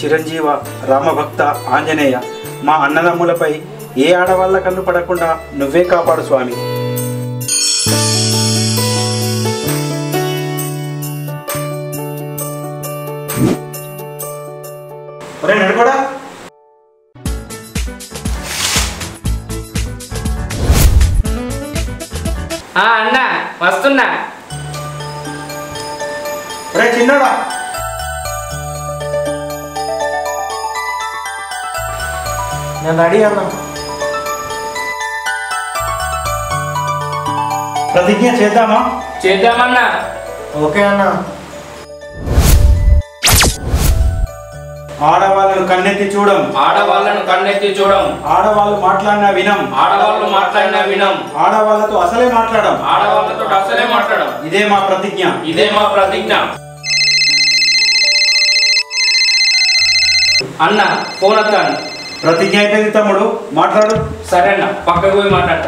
చిరంజీవ రామభక్త ఆంజనేయ మా అన్నదమ్ములపై ఏ ఆడవాళ్ళ కన్ను పడకుండా నువ్వే కాపాడు స్వామి ఒరే నడుకోడా ఆ అన్న వస్తున్నా ఒరే చిన్నోడా నేను రెడీ అన్నా ప్రతిజ్ఞ చేద్దామా చేద్దామన్నా ఓకే అన్నా ఆడవాళ్ళను కన్నెత్తి చూడం ఆడవాళ్ళను కన్నెత్తి చూడం ఆడవాళ్ళు మాట్లాడినా వినం ఆడవాళ్ళు మాట్లాడినా వినం ఆడవాళ్ళతో అసలే మాట్లాడం ఆడవాళ్ళతో అసలే మాట్లాడం ఇదే మా ప్రతిజ్ఞ ఇదే మా ప్రతిజ్ఞ అన్న ఫోన్ వస్తాను ప్రతిజ్ఞ అయిపోయింది తమ్ముడు మాట్లాడు సరే అన్న పక్కకు పోయి మాట్లాడతా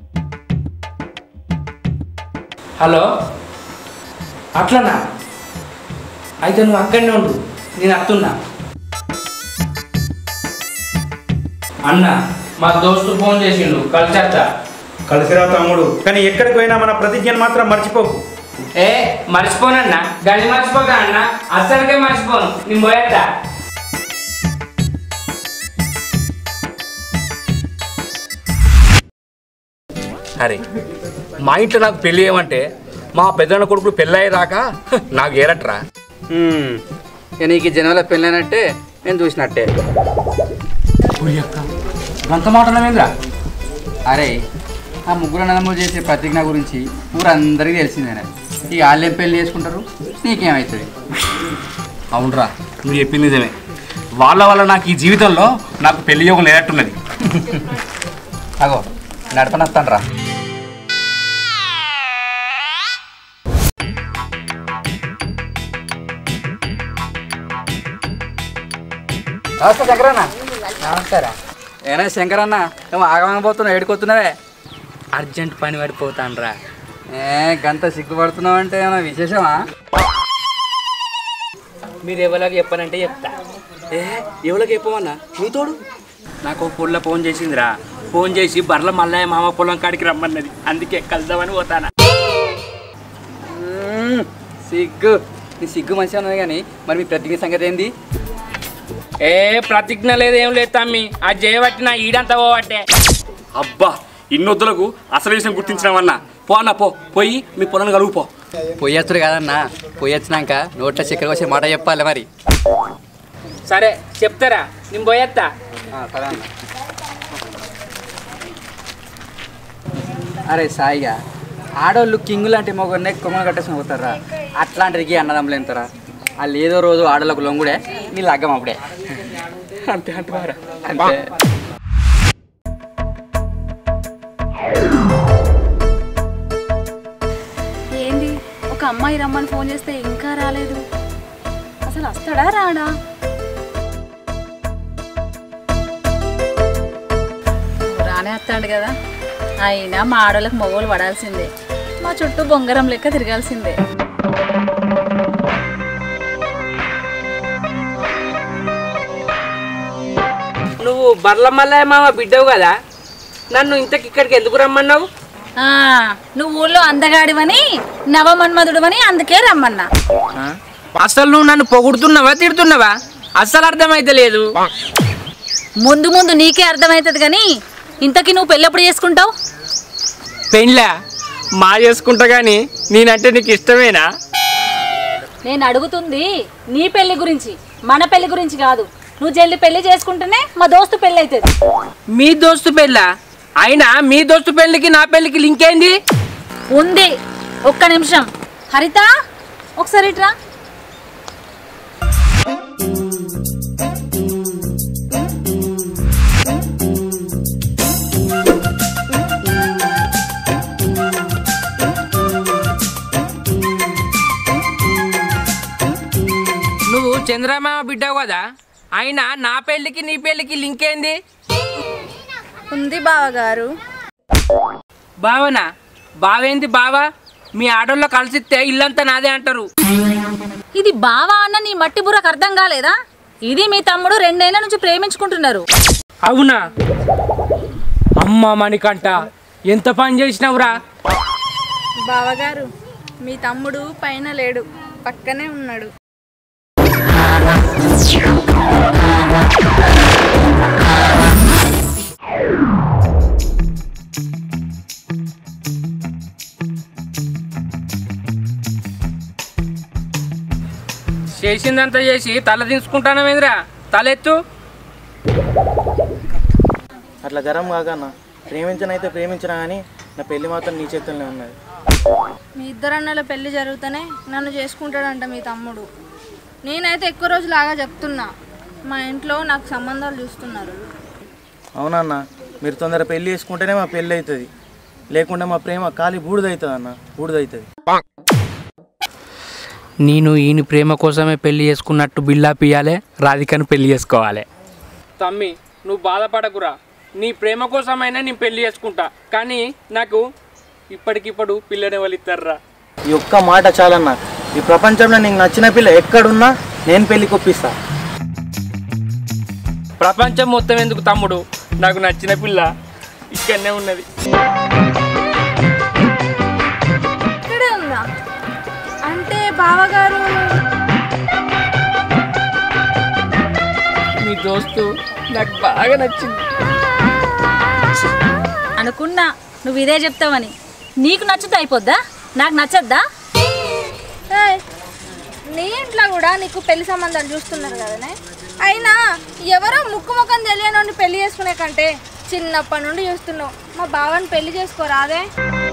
హలో అట్లనా అయితే నువ్వు అక్కడనే ఉండు నేను వస్తున్నా అన్న మా దోస్తు ఫోన్ చేసిండు కలిసేస్తా కలిసిరా తమ్ముడు కానీ ఎక్కడికి పోయినా మన ప్రతిజ్ఞను మాత్రం మర్చిపోకు ఏ మర్చిపోనన్నా గది మర్చిపోతా అన్న అస్సలకే మర్చిపోను నేను పోయేస్తా అరే మా ఇంట్లో నాకు పెళ్ళి ఏమంటే మా పెద్దన్న కొడుకులు పెళ్ళయ్యేదాకా నాకు ఏరట్రా ఇక నీకు ఈ జనంలో పెళ్ళైనట్టే నేను చూసినట్టే గంత మాటలమేంద్రా అరే ఆ ముగ్గురు అన్నదమ్ములు చేసే ప్రతిజ్ఞ గురించి ఊరందరికీ తెలిసిందేనే ఇక వాళ్ళేం పెళ్లి చేసుకుంటారు నీకేమవుతుంది అవునరా నువ్వు చెప్పింది నిజమే వాళ్ళ వల్ల నాకు ఈ జీవితంలో నాకు పెళ్లి యోగం లేనట్టున్నది అగో నడపనస్తాను రా నమస్తే శంకరన్న నమస్కారం ఏనా శంకరన్న నువ్వు ఆగమనపోతున్నావు ఏడుకొస్తున్నావే అర్జెంట్ పని పడిపోతానురా ఏ గంత సిగ్గుపడుతున్నావు అంటే ఏమైనా విశేషమా మీరు ఎవరికి చెప్పనంటే చెప్తా ఏ ఎవరికి చెప్పమన్నా నీతోడు నాకు పొల్ల ఫోన్ చేసిందిరా ఫోన్ చేసి బర్ల మల్లయ్య మామ పొలం కాడికి రమ్మన్నది అందుకే కలుద్దామని పోతానా మ్మ్. సిగ్గు నీ సిగ్గు మంచిగా ఉన్నది కానీ మరి మీ ప్రతిజ్ఞ సంగతి ఏంది ఏ ప్రతిజ్ఞ లేదు ఏం లేదు తమ్మి ఆ చేయబట్టిన ఈడంతా పోవట్టే అబ్బా ఇన్నొద్దులకు అసలు విషయం గుర్తించినామన్నా పో అన్న పో పోయి మీ పొలం కలుగు పో పొయ్యొచ్చుడు కాదన్నా పొయ్యొచ్చినాక నోట్ల చక్కెర వచ్చే మాట చెప్పాలి మరి సరే చెప్తారా నేను పోయేస్తా సరే అన్న అరే సాయిగా ఆడోళ్ళు కింగ్ లాంటి మొగనే కొమ్మలు కట్టేసుకుని పోతారా అట్లాంటికి అన్నదమ్ములు ఎంతరా వాళ్ళు ఏదో రోజు ఆడోళ్ళకు లొంగుడే వీళ్ళు అగ్గం అప్పుడే అంతే అంటున్నారా అంతే ఏంది ఒక అమ్మాయి రమ్మని ఫోన్ చేస్తే ఇంకా రాలేదు అసలు వస్తాడా రాడా రానే వస్తాడు కదా అయినా మా ఆడోళ్ళకి మొగోలు పడాల్సిందే మా చుట్టూ బొంగరం లెక్క తిరగాల్సిందే నువ్వు బర్ల మల్లయ్య మామ బిడ్డవు కదా నన్ను ఇంతకి ఇక్కడికి ఎందుకు రమ్మన్నావు ఆ, నువ్వు ఊళ్ళో అందగాడివని నవమన్మధుడువని అందుకే రమ్మన్నా అసలు నువ్వు నన్ను పొగుడుతున్నావా తిడుతున్నావా అస్సలు అర్థమైతే లేదు ముందు ముందు నీకే అర్థమవుతుంది కానీ ఇంతకీ నువ్వు పెళ్ళెప్పుడు చేసుకుంటావు పెళ్ళా మా చేసుకుంటా గాని నేనంటే నీకు ఇష్టమేనా నేను అడుగుతుంది నీ పెళ్లి గురించి మన పెళ్లి గురించి కాదు నువ్వు జల్ది పెళ్లి చేసుకుంటేనే మా దోస్తు పెళ్లి అవుతుంది మీ దోస్తు పెళ్ళా అయినా మీ దోస్తు పెళ్ళికి నా పెళ్ళికి లింక్ ఏంది ఉంది ఒక్క నిమిషం హరిత ఒకసారి ఇట్రా నువ్వు చంద్రమామ బిడ్డవు కదా అయినా నా పెళ్ళికి నీ పెళ్ళికి లింక్ ఏంది ఉంది బావగారు బావనా బావేంది బావా మీ ఆడోళ్ళ కలిసిస్తే ఇల్లంతా నాదే అంటారు ఇది బావా అన్న నీ మట్టి బుర్రకు అర్థం కాలేదా ఇది మీ తమ్ముడు రెండేళ్ల నుంచి ప్రేమించుకుంటున్నారు అవునా అమ్మ మణికంట ఎంత పని చేసినావురా బావగారు మీ తమ్ముడు పైన లేడు పక్కనే ఉన్నాడు చేసిందంతా చేసి తల దించుకుంటానవేంద్రా తలెత్తు అట్లా గరం కాకన్న ప్రేమించనైతే ప్రేమించినా కానీ నా పెళ్లి మాత్రం నీ చేతుల్లోనే ఉన్నది మీ ఇద్దరు అన్నల పెళ్లి జరుగుతూనే నన్ను చేసుకుంటాడంట మీ తమ్ముడు నేనైతే ఎక్కువ రోజులు ఆగా చెప్తున్నా మా ఇంట్లో నాకు సంబంధాలు చూస్తున్నారు అవునన్న మీరు తొందర పెళ్లి చేసుకుంటేనే మా పెళ్ళి అవుతుంది లేకుంటే మా ప్రేమ ఖాళీ బూడిదవుతుంది అన్న బూడిదవుతుంది నేను ఈయన ప్రేమ కోసమే పెళ్లి చేసుకున్నట్టు బిల్లా పియాలే రాధికను పెళ్లి చేసుకోవాలి తమ్మి నువ్వు బాధపడకురా నీ ప్రేమ కోసమైనా నేను పెళ్లి చేసుకుంటా కానీ నాకు ఇప్పటికిప్పుడు పిల్లని వాళ్ళు ఇస్తారా ఈ ఒక్క మాట చాలన్న ఈ ప్రపంచంలో నీకు నచ్చిన పిల్ల ఎక్కడున్నా నేను పెళ్లి కొప్పిస్తా ప్రపంచం మొత్తం ఎందుకు తమ్ముడు నాకు నచ్చిన పిల్ల ఇక్కడనే ఉన్నది ఇక్కడే ఉందా అంటే బావగారు మీ దోస్తు నాకు బాగా నచ్చింది అనుకున్నా నువ్వు ఇదే చెప్తావని నీకు నచ్చుతా అయిపోద్దా నాకు నచ్చద్దా ఏయ్, నీ ఇంట్లో కూడా నీకు పెళ్లి సంబంధాలు చూస్తున్నారు కదనే అయినా ఎవరో ముక్కు ముఖం తెలియని పెళ్లి చేసుకునే కంటే చిన్నప్పటి నుండి చూస్తున్నావు మా బావని పెళ్లి చేసుకోరాదే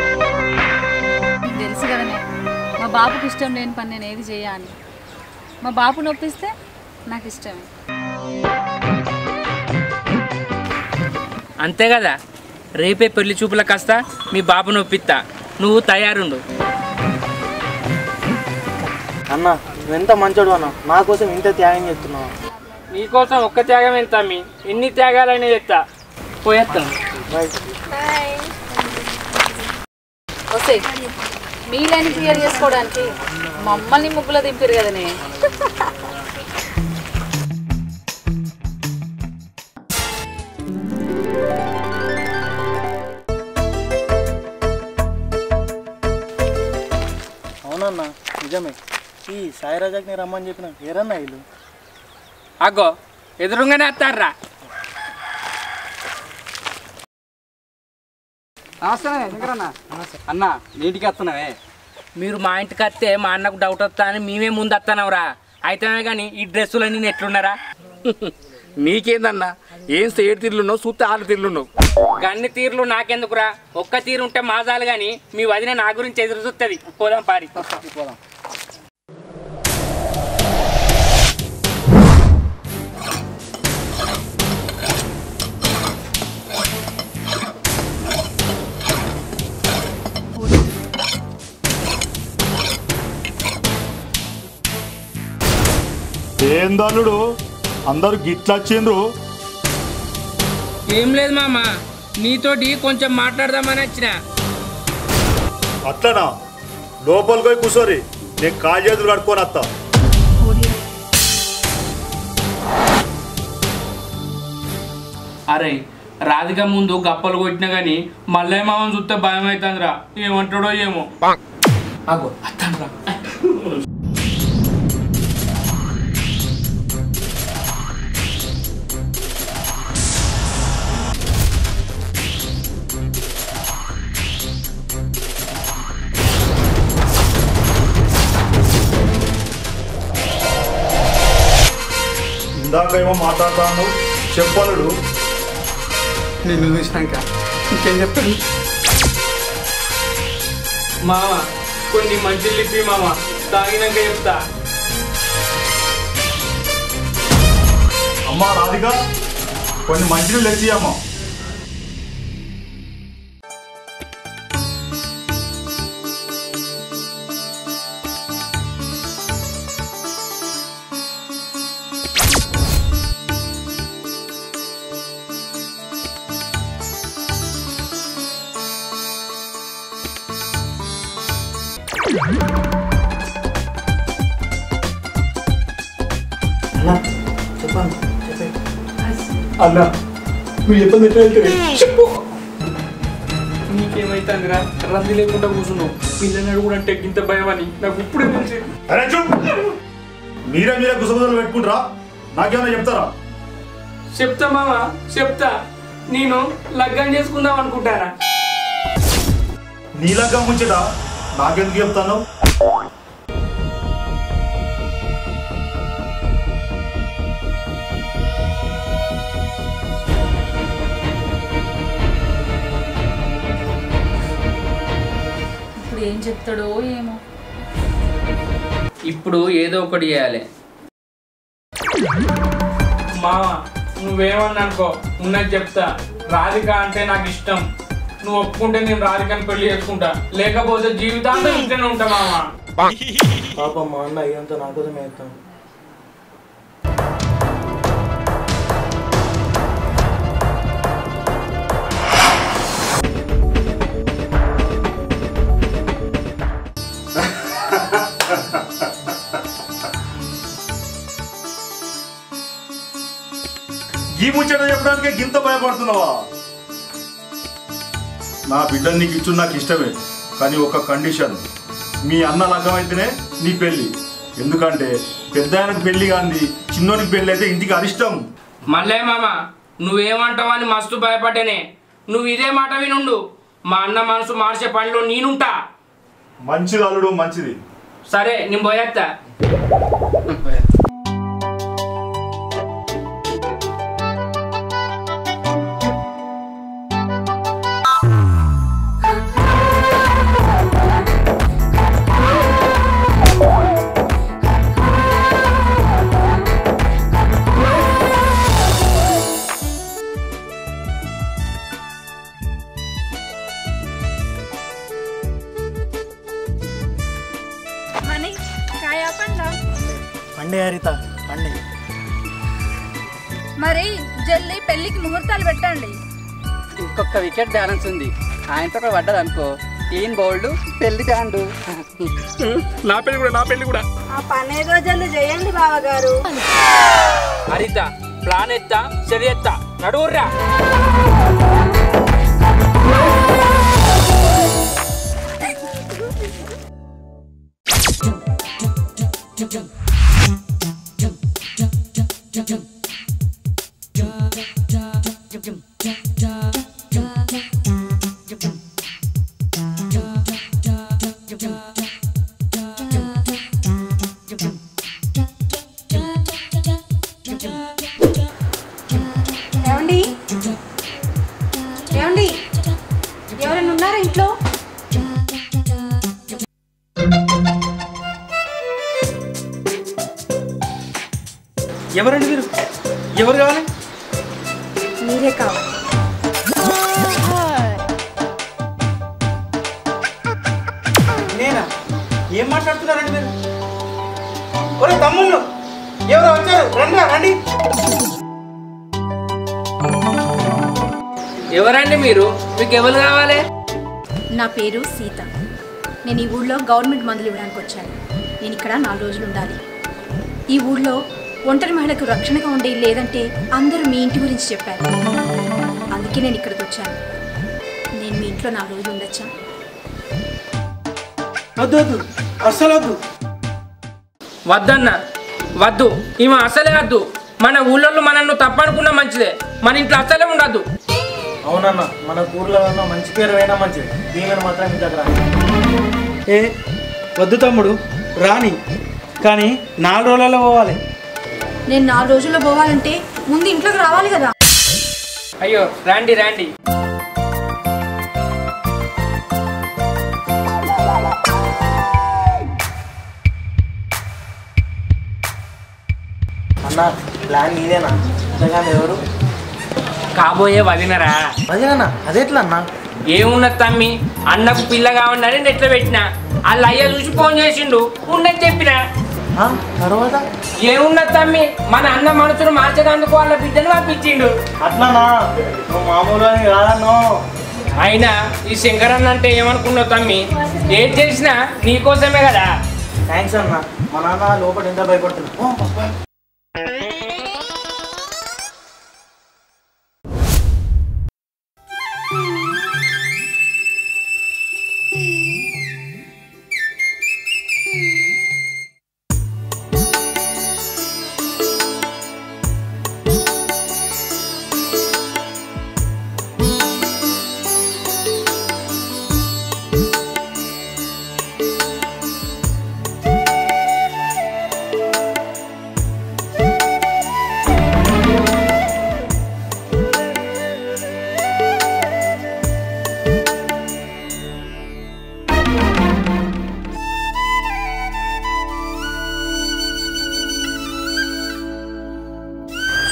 నీకు తెలుసు కదనే మా బాబుకి ఇష్టం లేని పని నేను ఏది చేయాలి మా బాబు నొప్పిస్తే నాకు ఇష్టమే అంతే కదా రేపే పెళ్లి చూపులకు వస్తా మీ బాబు నొప్పిస్తా నువ్వు తయారుండు అన్న నువ్వెంత మంచోడు అన్న నా కోసం ఇంత త్యాగం చేస్తున్నావు నీకోసం ఒక్క త్యాగం ఎంత మీ ఎన్ని త్యాగాలైనా చెప్తా పోయేస్తాను వస్తే మీ లైన్ క్లియర్ చేసుకోవడానికి మమ్మల్ని ముగ్గులో దింపారు కదనే అవునన్న నిజమే ఈ సాయిరాజాకి నేను రమ్మని చెప్పిన ఏరన్నా వీళ్ళు అగ్గో ఎదురుగానే వస్తారా నమస్తే శంకరన్న అన్న నీటికి వస్తున్నావే మీరు మా ఇంటికి వస్తే మా అన్నకు డౌట్ వస్తా అని మేమే ముందు వస్తానవరా అయితేనే కానీ ఈ డ్రెస్సులన్నీ నేను ఎట్లున్నారా నీకేందన్నా ఏం సేడు తీర్లున్నావు చూస్తే ఆరు తీర్లున్నావు గన్ని తీర్లు నాకెందుకురా ఒక్క తీరు ఉంటే మాజాలు కానీ మీ వదిన నా గురించి ఎదురు చూస్తుంది పోదాం పారి పోదాం ఏందల్లుడు అందరు గిట్లొచ్చిండ్రు ఏం లేదు మామ నీతోటి కొంచెం మాట్లాడదామని వచ్చిన అట్లనా లోపలికి పోయి కూర్చోరి నేను కాలు చేతులు కట్టుకొని వస్తా అరే రాధిక ముందు గప్పలు కొట్టినా కానీ మళ్ళీ మామని చూస్తే భయం అవుతుందిరా ఏమంటాడో ఏమో అగో అత్తండ్రా ఇందాక ఏమో మాట్లాడతాను చెప్పలుడు నిన్ను చూసినాక ఇంకేం చెప్తాడు మామ కొన్ని మంచి లిపి మామ తాగినాక చెప్తా అమ్మా రాధిక కొన్ని మంచిలు తెచ్చి అమ్మ అన్న చెప్పాను చెప్పే అన్నా మీరు చెప్పండి ఎట్లా వెళ్తారు చెప్పు నీకేమైతుందిరా రంది లేకుండా కూర్చున్నావు పిల్లని అడుగుడంటే ఇంత భయం అని నాకు ఇప్పుడే తెలిసింది అరే చూడు మీరే మీరే గుసగుసలు పెట్టుకుంటారా నాకేమైనా చెప్తారా చెప్తా మామ చెప్తా నేను లగ్గం చేసుకుందాం అనుకుంటానా నీలాగా ముంచట నాకెందుకు చెప్తాను ఇప్పుడు ఏం చెప్తాడో ఏమో ఇప్పుడు ఏదో ఒకటి చేయాలి మామ నువ్వేమన్నా అనుకో ఉన్నది చెప్తా రాధిక అంటే నాకు ఇష్టం నువ్వు ఒప్పుకుంటే నేను రాధికని పెళ్లి చేసుకుంటా లేకపోతే జీవితాంతం ఇంట్లోనే ఉంటా మామ పాపం మా అన్న ఇదంతా నా కోసమే చేస్తాను ఈ ముచ్చట చెప్పడానికి గింత భయపడుతున్నావా నా బిడ్డని నీకు ఇచ్చు నాకు ఇష్టమే కానీ ఒక కండిషన్ మీ అన్న లగ్గం అయితేనే నీ పెళ్ళి ఎందుకంటే పెద్ద ఆయనకు పెళ్లి కాంది చిన్నోనికి పెళ్లి అయితే ఇంటికి అరిష్టం మళ్ళీ మామ నువ్వేమంటావు అని మస్తు భయపడ్డానే నువ్వు ఇదే మాట వినుండు మా అన్న మనసు మార్చే పనిలో నేనుంటా మంచిది అల్లుడు మంచిది సరే నేను పోయేస్తా మనీ కాయ పండా పండే హరిత పండే మరి జల్లి పెళ్ళికి ముహూర్తాలు పెట్టండి ఇంకొక వికెట్ బ్యాలెన్స్ ఉంది ఆయనతో కూడా పడ్డది అనుకో క్లీన్ బౌల్డ్ పెళ్లి బ్యాండు నా పెళ్లి కూడా నా పెళ్లి కూడా ఆ పని ఏదో జల్లి చేయండి బావగారు హరిత ప్లాన్ ఎత్తా చర్య ఎత్తా నడువుర్రా ఏమండి ఏమండి ఎవరైనా ఉన్నారా ఇంట్లో ఎవరండి మీరు ఎవరు కావాలి మీరే కావాలి నేనా ఏం మాట్లాడుతున్నారండి మీరు ఒరే తమ్ముళ్ళు ఎవరో వచ్చారు రండి రండి ఎవరండి మీరు మీకు ఎవరు కావాలి నా పేరు సీత నేను ఈ ఊళ్ళో గవర్నమెంట్ మందులు ఇవ్వడానికి వచ్చాను నేను ఇక్కడ నాలుగు రోజులు ఉండాలి ఈ ఊళ్ళో ఒంటరి మహిళకు రక్షణగా ఉండే ఇల్లు లేదంటే అందరూ మీ ఇంటి గురించి చెప్పారు అందుకే నేను ఇక్కడికి వచ్చాను నేను మీ ఇంట్లో నాలుగు రోజులు ఉండొచ్చా వద్దు వద్దు అస్సలు వద్దు వద్దన్న వద్దు ఈమె అసలే వద్దు మన ఊళ్ళో మనల్ని తప్పనుకున్నా మంచిదే మన ఇంట్లో అసలే ఉండద్దు అవునన్న మన ఊర్లో ఉన్న మంచి పేరు అయినా మంచిది దీవెన మాత్రం మీ దగ్గర ఏ వద్దు తమ్ముడు రాని కానీ నాలుగు రోజులలో పోవాలి నేను నాలుగు రోజుల్లో పోవాలంటే ముందు ఇంట్లోకి రావాలి కదా అయ్యో రాండి రాండి అన్న ప్లాన్ నీదేనా ఇంతగా ఎవరు కాబోయే వదినరా అదేనా అదెట్లా అన్న ఏమున్నది తమ్మి అన్నకు పిల్ల కావాలని నెట్లో పెట్టిన వాళ్ళ అయ్య చూసి ఫోన్ చేసిండు ఉన్నది చెప్పిన ఆ, తర్వాత ఏమున్నది తమ్మి మన అన్న మనసును మార్చడానికి వాళ్ళ బిడ్డను పంపించిండు అట్లానా నువ్వు మామూలుగా కాదన్నో అయినా ఈ శంకరన్న అంటే ఏమనుకున్నావు తమ్మి ఏం చేసినా నీకోసమే కదా థ్యాంక్స్ అన్న మా నాన్న లోపల ఎంత భయపడుతున్నా ఓ,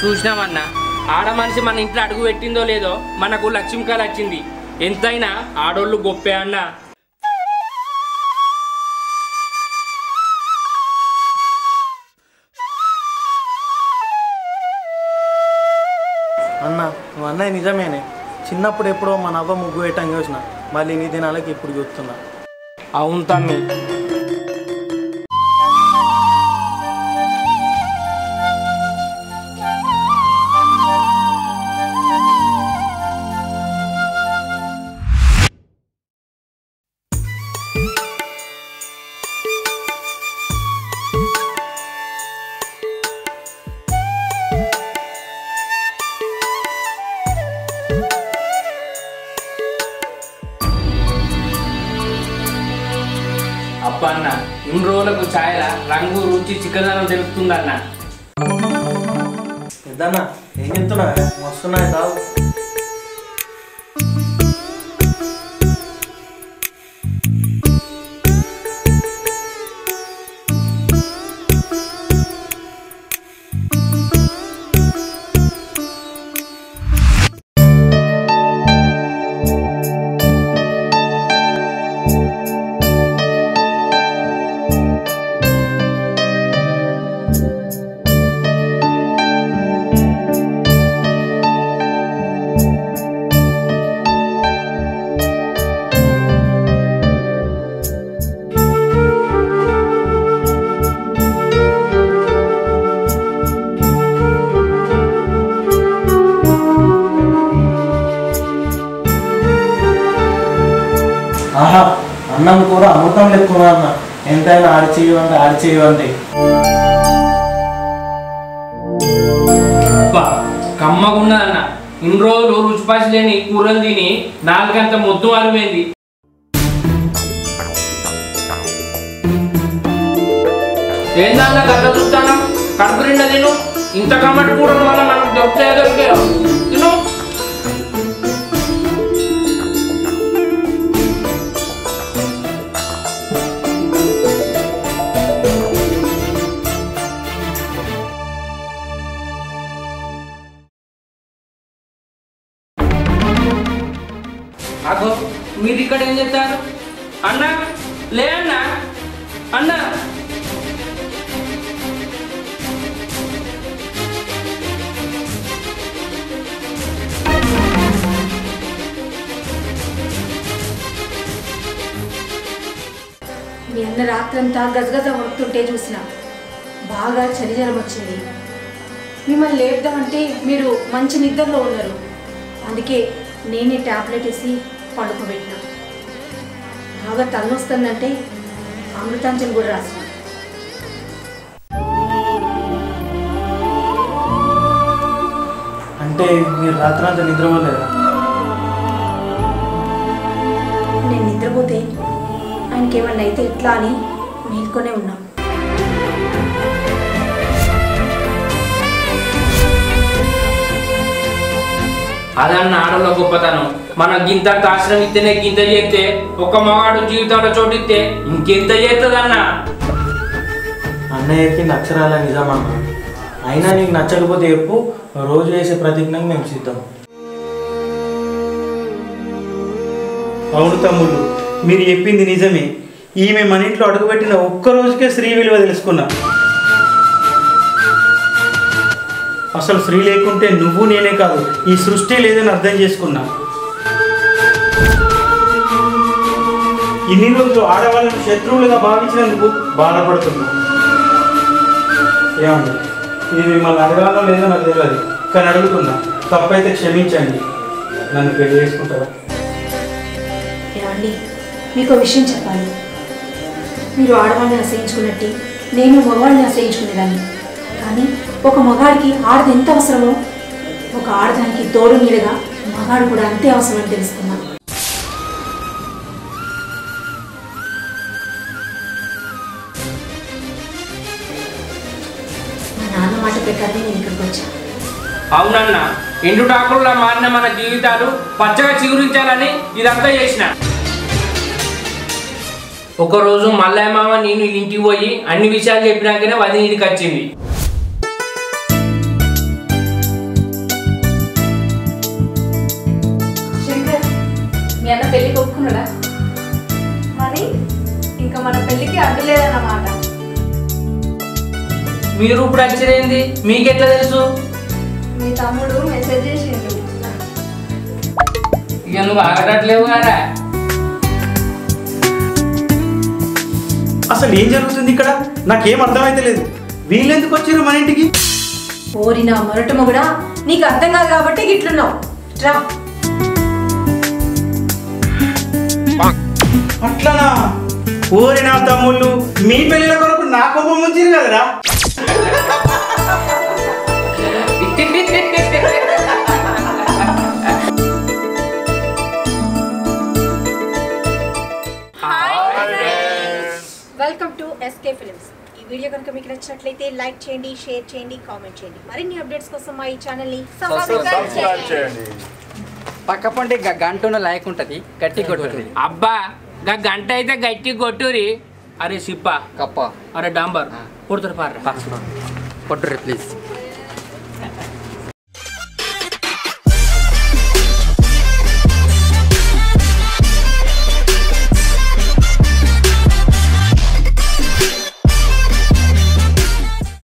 చూసినామన్నా ఆడ మనిషి మన ఇంట్లో అడుగు పెట్టిందో లేదో మనకు లక్ష్మికాలు వచ్చింది ఎంతైనా ఆడోళ్ళు గొప్పే అన్నా అన్న నువ్వు అన్నది నిజమేనే చిన్నప్పుడు ఎప్పుడో మా నవ్వ ముగ్గు పెట్టాం చూసిన మళ్ళీ నీ దినాలకి ఇప్పుడు చూస్తున్నా అవును తమ్మి అప్ప అన్న ఇన్ని రోజులకు ఛాయల రంగు రుచి చిక్కదనం తెలుస్తుందన్న పెద్దన్న ఏం చెప్తున్నా మస్తున్నాయి తావు ఆహా అన్నం కూర అమృతం లెక్కున్నా అన్న ఎంతైనా ఆడి చేయవంటే ఆడి చేయవంటే అబ్బా, కమ్మగున్నదన్న ఇన్ని రోజులు రుచిపాసి లేని కూరలు తిని నాలుగంత మొత్తం అరిపోయింది ఏందన్న గడ్డ చూస్తాను కడుపు నిండా తిను ఇంత కమ్మటి కూరలు వల్ల మనకు దొరికే దొరికే తిను అగో మీరు ఇక్కడ ఏం చెప్తారు అన్న లే అన్న అన్న మీ అన్న రాత్రంతా గజగజ వణుకుతుంటే చూసిన బాగా చలి జ్వరం వచ్చింది మిమ్మల్ని లేపుదామంటే మీరు మంచి నిద్రలో ఉన్నారు అందుకే నేనే ట్యాబ్లెట్ వేసి పడుకోబెట్టినా బాగా తలనొస్తుందంటే అమృతాంజన్ కూడా రాసిన అంటే మీరు రాత్రంతా నిద్రపోలేదా నేను నిద్రపోతే ఆయనకి ఏమన్నా అయితే ఎట్లా అని మేల్కొనే ఉన్నాం అదన్న ఆడలో గొప్పతనం మన గింత కాశ్రం ఇస్తేనే గింత చేస్తే ఒక మగాడు జీవితంలో చోటిస్తే ఇంకెంత చేస్తుందన్న అన్నయ్య చెప్పింది అక్షరాల నిజమన్న అయినా నీకు నచ్చకపోతే చెప్పు రోజు వేసే ప్రతిజ్ఞకు మేము సిద్ధం అవును తమ్ముళ్ళు మీరు చెప్పింది నిజమే ఈమె మన ఇంట్లో అడుగుపెట్టిన ఒక్క రోజుకే స్త్రీ విలువ తెలుసుకున్నా అసలు స్త్రీ లేకుంటే నువ్వు నేనే కాదు ఈ సృష్టి లేదని అర్థం చేసుకున్నా ఇన్ని రోజులు ఆడవాళ్ళని శత్రువులుగా భావించినందుకు బాధపడుతున్నా ఏమండి ఇది మిమ్మల్ని అడగాలో లేదో నాకు తెలియదు కానీ అడుగుతున్నా తప్పైతే క్షమించండి నన్ను పెళ్లి చేసుకుంటారా ఏమండి మీకు ఒక విషయం చెప్పాలి మీరు ఆడవాళ్ళని అసహించుకున్నట్టే నేను మగవాళ్ళని అసహించుకునేదాన్ని కానీ ఒక మగాడికి ఆడది ఎంత అవసరమో ఒక ఆడదానికి తోడు నీడగా మగాడు కూడా అంతే అవసరం అని తెలుసుకున్నా మా నాన్న మాట ప్రకారమే నేను ఇక్కడికి వచ్చాను అవునన్న ఎండుటాకుల్లో మారిన మన జీవితాలు పచ్చగా చిగురించాలని ఇదంతా చేసిన ఒకరోజు మల్లయ్య మామ నేను ఇంటికి పోయి అన్ని విషయాలు చెప్పినాకనే వదిన ఇంటికి వచ్చింది మన పెళ్ళికి అడ్డు లేదన్నమాట మీరు ఇప్పుడు వచ్చిరేంది మీకెట్లా తెలుసు మీ తమ్ముడు మెసేజ్ చేసిండు ఇక నువ్వు ఆగట్లేవు కదా అసలు ఏం జరుగుతుంది ఇక్కడ నాకేం అర్థమైతే లేదు వీళ్ళెందుకు వచ్చారు మన ఇంటికి ఓరి నా మొరట మొగుడా నీకు అర్థం కాదు కాబట్టి ఇట్లున్నావు రా అట్లనా ఊరి నా తమ్ముళ్ళు మీ పెళ్ళిళ్ళ కొరకు నా కోపం ఉంచిరు కదరా వెల్కమ్ టు ఎస్కే ఫిలిమ్స్ ఈ వీడియో కనుక మీకు నచ్చినట్లయితే లైక్ చేయండి షేర్ చేయండి కామెంట్ చేయండి మరిన్ని అప్డేట్స్ కోసం మా ఈ ఛానల్ని సబ్స్క్రైబ్ చేయండి పక్క పంటే గంట లైక్ ఉంటుంది గట్టి కొట్టుతుంది అబ్బా గా గంట అయితే గట్టి కొట్టురి అరే సిప్ప కప్ప అరే డాంబర్ కొడుతారు పార్రా కొట్టుర్రి ప్లీజ్